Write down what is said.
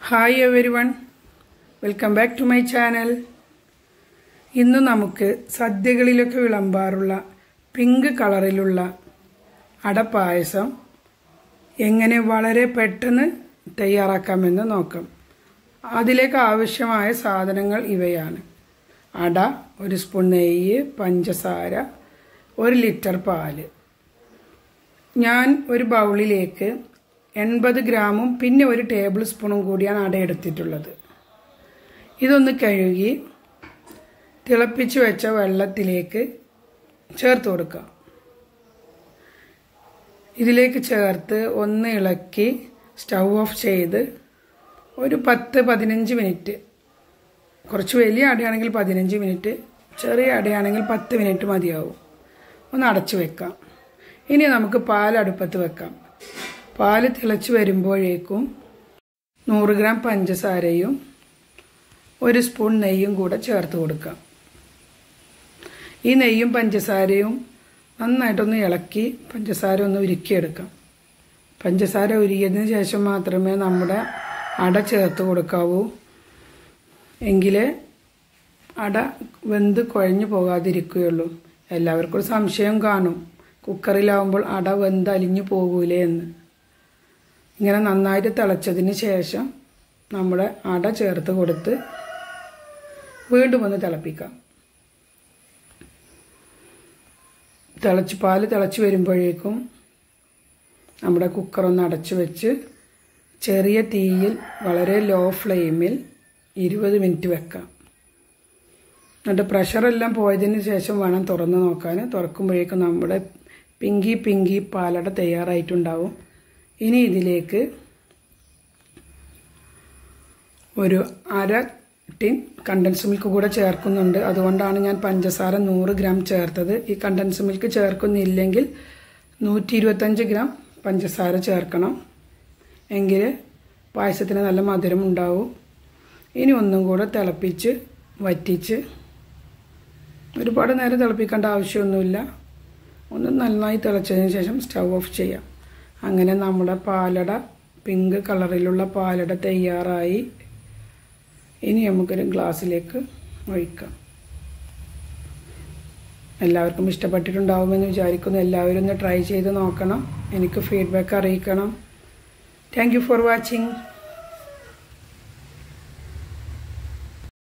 hi everyone welcome back to my channel ഇന്ന് നമുക്ക് സദ്യകളിലൊക്കെ വിളമ്പാറുള്ള pink കളറിലുള്ള അടപ്പായസം എങ്ങനെ വളരെ പെട്ടെന്ന് തയ്യാറാക്കാമെന്ന് നോക്കാം അതിലേക്ക് ആവശ്യമായ സാധനങ്ങൾ ഇവയാണ് അട ഒരു സ്പൂൺ നെയ്യ് പഞ്ചസാര ഒരു ലിറ്റർ പാല് ഞാൻ ഒരു ബൗളിലേക്ക് എൺപത് ഗ്രാമും പിന്നെ ഒരു ടേബിൾ സ്പൂണും കൂടിയാണ് അട എടുത്തിട്ടുള്ളത് ഇതൊന്ന് കഴുകി തിളപ്പിച്ച് വെച്ച വെള്ളത്തിലേക്ക് ചേർത്ത് കൊടുക്കുക ഇതിലേക്ക് ചേർത്ത് ഒന്ന് ഇളക്കി സ്റ്റൗ ഓഫ് ചെയ്ത് ഒരു പത്ത് പതിനഞ്ച് മിനിറ്റ് കുറച്ച് വലിയ അടയാണെങ്കിൽ പതിനഞ്ച് മിനിറ്റ് ചെറിയ അടയാണെങ്കിൽ പത്ത് മിനിറ്റ് മതിയാവും ഒന്ന് അടച്ചു വെക്കാം ഇനി നമുക്ക് പാൽ അടുപ്പത്ത് വെക്കാം പാല് തിളച്ച് വരുമ്പോഴേക്കും നൂറ് ഗ്രാം പഞ്ചസാരയും ഒരു സ്പൂൺ നെയ്യും കൂടെ ചേർത്ത് കൊടുക്കാം ഈ നെയ്യും പഞ്ചസാരയും നന്നായിട്ടൊന്ന് ഇളക്കി പഞ്ചസാര ഒന്ന് ഉരുക്കിയെടുക്കാം പഞ്ചസാര ഉരുക്കിയതിന് ശേഷം മാത്രമേ നമ്മുടെ അട ചേർത്ത് കൊടുക്കാവൂ എങ്കിലേ അട വെന്ത് കുഴഞ്ഞു പോകാതിരിക്കുകയുള്ളൂ എല്ലാവർക്കും സംശയം കാണും കുക്കറിലാവുമ്പോൾ അട വെന്ത് അലിഞ്ഞു പോകൂലേ എന്ന് ഇങ്ങനെ നന്നായിട്ട് തിളച്ചതിന് ശേഷം നമ്മുടെ അട ചേർത്ത് കൊടുത്ത് വീണ്ടും ഒന്ന് തിളപ്പിക്കാം തിളച്ച് പാല് തിളച്ച് വരുമ്പോഴേക്കും നമ്മുടെ കുക്കറൊന്ന് അടച്ചു വെച്ച് ചെറിയ തീയിൽ വളരെ ലോ ഫ്ലെയിമിൽ ഇരുപത് മിനിറ്റ് വെക്കാം എന്നിട്ട് പ്രഷറെല്ലാം പോയതിന് ശേഷം വേണം തുറന്ന് നോക്കാൻ തുറക്കുമ്പോഴേക്കും നമ്മുടെ പിങ്കി പിങ്കി പാലട തയ്യാറായിട്ടുണ്ടാവും ഇനി ഇതിലേക്ക് ഒരു അര ടിൻ കണ്ടൻസ് മിൽക്ക് കൂടെ ചേർക്കുന്നുണ്ട് അതുകൊണ്ടാണ് ഞാൻ പഞ്ചസാര നൂറ് ഗ്രാം ചേർത്തത് ഈ കണ്ടൻസ് മിൽക്ക് ചേർക്കുന്നില്ലെങ്കിൽ നൂറ്റി ഇരുപത്തഞ്ച് ഗ്രാം പഞ്ചസാര ചേർക്കണം എങ്കിൽ പായസത്തിന് നല്ല മധുരം ഉണ്ടാവും ഇനി ഒന്നും കൂടെ തിളപ്പിച്ച് വറ്റിച്ച് ഒരുപാട് നേരം തിളപ്പിക്കേണ്ട ആവശ്യമൊന്നുമില്ല ഒന്ന് നന്നായി തിളച്ചതിന് ശേഷം സ്റ്റൗ ഓഫ് ചെയ്യാം അങ്ങനെ നമ്മുടെ പാലട പിങ്ക് കളറിലുള്ള പാലട തയ്യാറായി ഇനി നമുക്കൊരു ഗ്ലാസ്സിലേക്ക് ഒഴിക്കാം എല്ലാവർക്കും ഇഷ്ടപ്പെട്ടിട്ടുണ്ടാവുമെന്ന് വിചാരിക്കുന്നു എല്ലാവരും ഒന്ന് ട്രൈ ചെയ്ത് നോക്കണം എനിക്ക് ഫീഡ്ബാക്ക് അറിയിക്കണം താങ്ക് ഫോർ വാച്ചിങ്